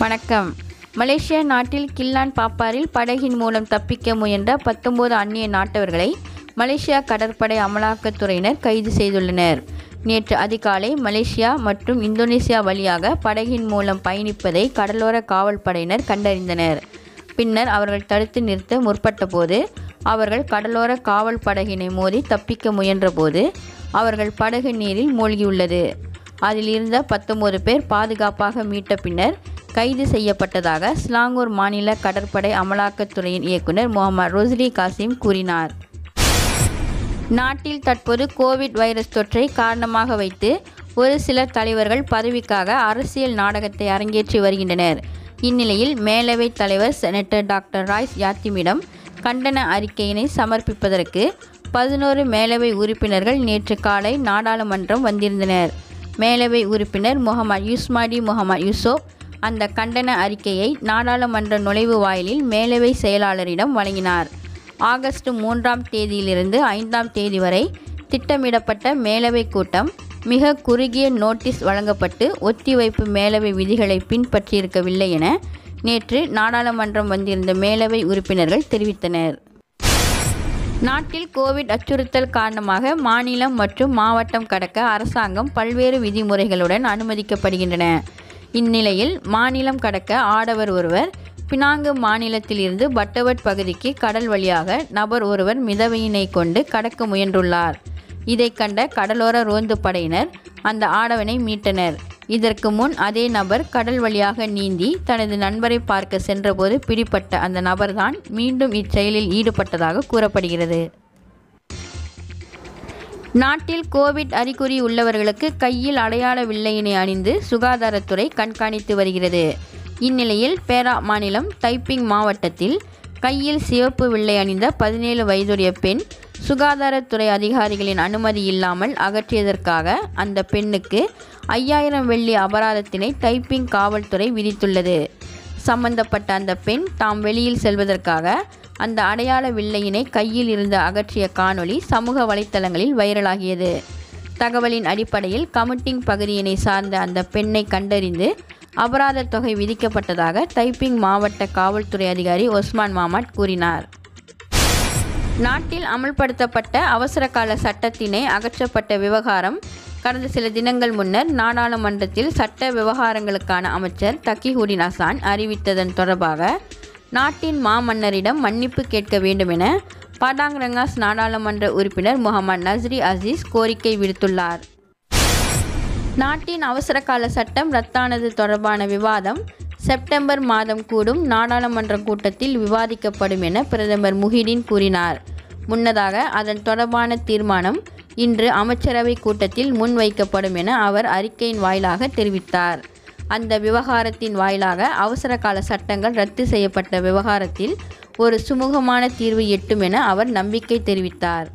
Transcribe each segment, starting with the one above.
வணக்கம் மலேசிய நாட்டில் கில்லான் பாப்பாரில் படகின் மூலம் தப்பிக்க முயன்ற பத்தொன்பது அந்நிய நாட்டவர்களை மலேசியா கடற்படை அமலாக்கத்துறையினர் கைது செய்துள்ளனர் நேற்று அதிகாலை மலேசியா மற்றும் இந்தோனேசியா வழியாக படகின் மூலம் பயணிப்பதை கடலோர காவல் படையினர் கண்டறிந்தனர் பின்னர் அவர்கள் தடுத்து நிறுத்த முற்பட்டபோது அவர்கள் கடலோர காவல் படகினை மோதி தப்பிக்க முயன்றபோது அவர்கள் படகு நீரில் மூழ்கியுள்ளது அதில் இருந்த பத்தொன்பது பேர் பாதுகாப்பாக மீட்ட பின்னர் கைது செய்யப்பட்டதாக ஸ்லாங்கூர் மாநில கடற்படை அமலாக்கத்துறையின் இயக்குனர் முகமது ரோஸ்லி காசிம் கூறினார் நாட்டில் தற்போது கோவிட் வைரஸ் தொற்றை காரணமாக வைத்து ஒரு சில தலைவர்கள் பதவிக்காக அரசியல் நாடகத்தை அரங்கேற்றி வருகின்றனர் இந்நிலையில் மேலவைத் தலைவர் செனட்டர் டாக்டர் ராய்ஸ் யாத்திமிடம் கண்டன அறிக்கையினை சமர்ப்பிப்பதற்கு பதினோரு மேலவை உறுப்பினர்கள் நேற்று காலை நாடாளுமன்றம் வந்திருந்தனர் மேலவை உறுப்பினர் முகமது யூஸ்மாடி முகமது யூசோப் அந்த கண்டன அறிக்கையை நாடாளுமன்ற நுழைவு வாயிலில் மேலவை செயலாளரிடம் வழங்கினார் ஆகஸ்ட் மூன்றாம் தேதியிலிருந்து ஐந்தாம் தேதி வரை திட்டமிடப்பட்ட மேலவை கூட்டம் மிக குறுகிய நோட்டீஸ் வழங்கப்பட்டு ஒத்திவைப்பு மேலவை விதிகளை பின்பற்றியிருக்கவில்லை என நேற்று நாடாளுமன்றம் வந்திருந்த மேலவை உறுப்பினர்கள் தெரிவித்தனர் நாட்டில் கோவிட் அச்சுறுத்தல் காரணமாக மாநிலம் மற்றும் மாவட்டம் கடக்க அரசாங்கம் பல்வேறு விதிமுறைகளுடன் அனுமதிக்கப்படுகின்றன இந்நிலையில் மாநிலம் கடக்க ஆடவர் ஒருவர் பினாங்கு மாநிலத்திலிருந்து பட்டவட் பகுதிக்கு கடல் வழியாக நபர் ஒருவர் மிதவையினை கொண்டு கடக்க முயன்றுள்ளார் இதை கண்ட கடலோர ரோந்து படையினர் அந்த ஆடவனை மீட்டனர் இதற்கு முன் அதே நபர் கடல் வழியாக நீந்தி தனது நண்பரை பார்க்க சென்றபோது பிடிப்பட்ட அந்த நபர்தான் மீண்டும் இச்செயலில் ஈடுபட்டதாக கூறப்படுகிறது நாட்டில் கோவிட் அறிகுறி உள்ளவர்களுக்கு கையில் அடையாள வில்லையினை அணிந்து சுகாதாரத்துறை கண்காணித்து வருகிறது இந்நிலையில் பேரா மாநிலம் தைப்பிங் மாவட்டத்தில் கையில் சிவப்பு வில்லை அணிந்த பதினேழு வயதுடைய பெண் சுகாதாரத்துறை அதிகாரிகளின் அனுமதி இல்லாமல் அகற்றியதற்காக அந்த பெண்ணுக்கு ஐயாயிரம் வெள்ளி அபராதத்தினை டைப்பிங் காவல்துறை விதித்துள்ளது சம்பந்தப்பட்ட அந்த பெண் தாம் வெளியில் செல்வதற்காக அந்த அடையாள வில்லையினை கையில் இருந்து அகற்றிய காணொளி சமூக வலைத்தளங்களில் வைரலாகியது தகவலின் அடிப்படையில் கமிட்டிங் பகுதியினை சார்ந்த அந்த பெண்ணை கண்டறிந்து அபராத தொகை விதிக்கப்பட்டதாக தைப்பிங் மாவட்ட காவல்துறை அதிகாரி ஒஸ்மான் மாமாட் கூறினார் நாட்டில் அமல்படுத்தப்பட்ட அவசரகால சட்டத்தினை அகற்றப்பட்ட விவகாரம் கடந்த சில தினங்கள் முன்னர் நாடாளுமன்றத்தில் சட்ட விவகாரங்களுக்கான அமைச்சர் தக்கிஹுடின் அசான் அறிவித்ததன் தொடர்பாக நாட்டின் மாமன்னரிடம் மன்னிப்பு கேட்க வேண்டும் என பாடாங் ரங்காஸ் நாடாளுமன்ற உறுப்பினர் முகமது நஸ்ரி அசீஸ் கோரிக்கை விடுத்துள்ளார் நாட்டின் அவசரகால சட்டம் ரத்தானது தொடர்பான விவாதம் செப்டம்பர் மாதம் கூடும் நாடாளுமன்ற கூட்டத்தில் விவாதிக்கப்படும் என பிரதமர் முஹிடின் கூறினார் முன்னதாக அதன் தொடர்பான தீர்மானம் இன்று அமைச்சரவை கூட்டத்தில் முன்வைக்கப்படும் என அவர் அறிக்கையின் வாயிலாக தெரிவித்தார் அந்த விவகாரத்தின் வாயிலாக அவசரகால சட்டங்கள் ரத்து செய்யப்பட்ட விவகாரத்தில் ஒரு சுமூகமான தீர்வு எட்டும் என அவர் நம்பிக்கை தெரிவித்தார்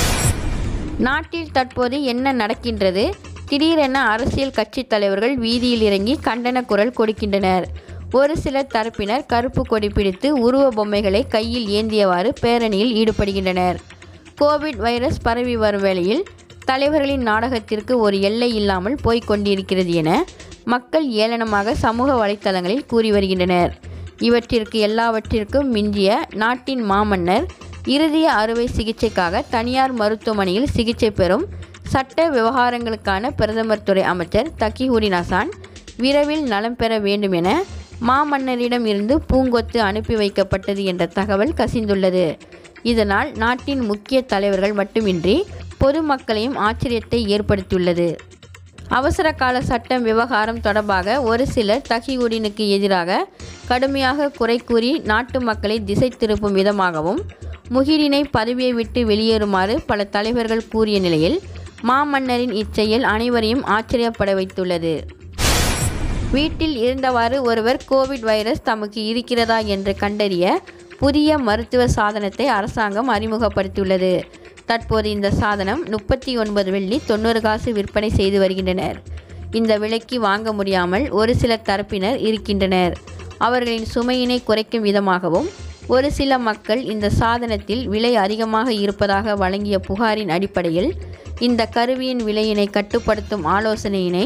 நாட்டில் தற்போது என்ன நடக்கின்றது திடீரென அரசியல் கட்சி தலைவர்கள் வீதியில் இறங்கி கண்டன குரல் கொடுக்கின்றனர் ஒரு சில தரப்பினர் கருப்பு கொடி பிடித்து உருவ பொம்மைகளை கையில் ஏந்தியவாறு பேரணியில் ஈடுபடுகின்றனர் கோவிட் வைரஸ் பரவி வரும் வேளையில் தலைவர்களின் நாடகத்திற்கு ஒரு எல்லை இல்லாமல் போய்க் கொண்டிருக்கிறது என மக்கள் ஏளனமாக சமூக வலைத்தளங்களில் கூறி வருகின்றனர் இவற்றிற்கு எல்லாவற்றிற்கும் மிஞ்சிய நாட்டின் மாமன்னர் இருதய அறுவை சிகிச்சைக்காக தனியார் மருத்துவமனையில் சிகிச்சை பெறும் சட்ட விவகாரங்களுக்கான பிரதமர் துறை அமைச்சர் தக்கிஹுடின் அசான் விரைவில் நலம் பெற வேண்டும் என மாமன்னரிடம் இருந்து பூங்கொத்து அனுப்பி வைக்கப்பட்டது என்ற தகவல் கசிந்துள்ளது இதனால் நாட்டின் முக்கிய தலைவர்கள் மட்டுமின்றி பொதுமக்களையும் ஆச்சரியத்தை ஏற்படுத்தியுள்ளது அவசர கால சட்டம் விவகாரம் தொடர்பாக ஒரு சிலர் தகிவுடினுக்கு எதிராக கடுமையாக குறை கூறி நாட்டு மக்களை திசை திருப்பும் விதமாகவும் முகிடினை பதவியை விட்டு வெளியேறுமாறு பல தலைவர்கள் கூறிய நிலையில் மாமன்னரின் இச்செயல் அனைவரையும் ஆச்சரியப்பட வைத்துள்ளது வீட்டில் இருந்தவாறு ஒருவர் கோவிட் வைரஸ் தமக்கு இருக்கிறதா என்று கண்டறிய புதிய மருத்துவ சாதனத்தை அரசாங்கம் அறிமுகப்படுத்தியுள்ளது தற்போது இந்த சாதனம் முப்பத்தி ஒன்பது வெள்ளி தொண்ணூறு காசு விற்பனை செய்து வருகின்றனர் இந்த விலைக்கு வாங்க முடியாமல் ஒரு சில தரப்பினர் இருக்கின்றனர் அவர்களின் சுமையினை குறைக்கும் விதமாகவும் ஒரு சில மக்கள் இந்த சாதனத்தில் விலை அதிகமாக இருப்பதாக வழங்கிய புகாரின் அடிப்படையில் இந்த கருவியின் விலையினை கட்டுப்படுத்தும் ஆலோசனையினை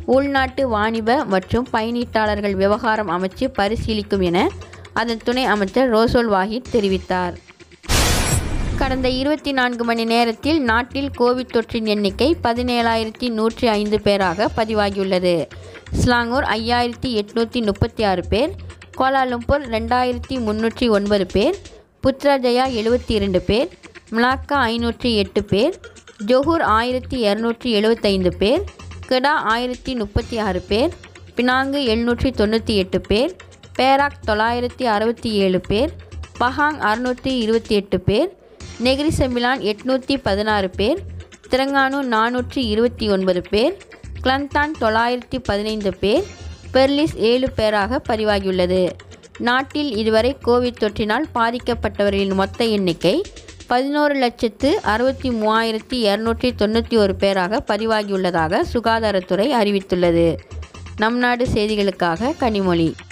உள்நாட்டு வாணிப மற்றும் பயணீட்டாளர்கள் விவகாரம் அமைச்சு பரிசீலிக்கும் என அதன் துணை அமைச்சர் ரோசோல் வாஹித் தெரிவித்தார் கடந்த இருபத்தி நான்கு மணி நேரத்தில் நாட்டில் கோவிட் தொற்றின் எண்ணிக்கை பதினேழாயிரத்தி நூற்றி ஐந்து பேராக பதிவாகியுள்ளது ஸ்லாங்கூர் ஐயாயிரத்தி எட்நூற்றி முப்பத்தி ஆறு பேர் கோலாலும்பூர் ரெண்டாயிரத்தி முந்நூற்றி ஒன்பது பேர் புத்ராஜயா எழுபத்தி இரண்டு பேர் மலாக்கா ஐநூற்றி எட்டு பேர் ஜொஹூர் ஆயிரத்தி இரநூற்றி எழுபத்தைந்து பேர் கெடா ஆயிரத்தி முப்பத்தி ஆறு பேர் பினாங்கு எழுநூற்றி தொண்ணூற்றி எட்டு பேர் பேராக் தொள்ளாயிரத்தி அறுபத்தி ஏழு பேர் பஹாங் அறுநூற்றி இருபத்தி எட்டு பேர் நெகிரி செம்பிலான் எட்நூற்றி பதினாறு பேர் திரங்கானு நானூற்றி இருபத்தி ஒன்பது பேர் கிளந்தான் தொள்ளாயிரத்தி பதினைந்து பேர் பெர்லிஸ் ஏழு பேராக பதிவாகியுள்ளது நாட்டில் இதுவரை கோவிட் தொற்றினால் பாதிக்கப்பட்டவர்களின் மொத்த எண்ணிக்கை பதினோரு லட்சத்து அறுபத்தி மூவாயிரத்தி இரநூற்றி தொண்ணூற்றி ஒரு பேராக பதிவாகியுள்ளதாக சுகாதாரத்துறை அறிவித்துள்ளது நம் நாடு செய்திகளுக்காக கனிமொழி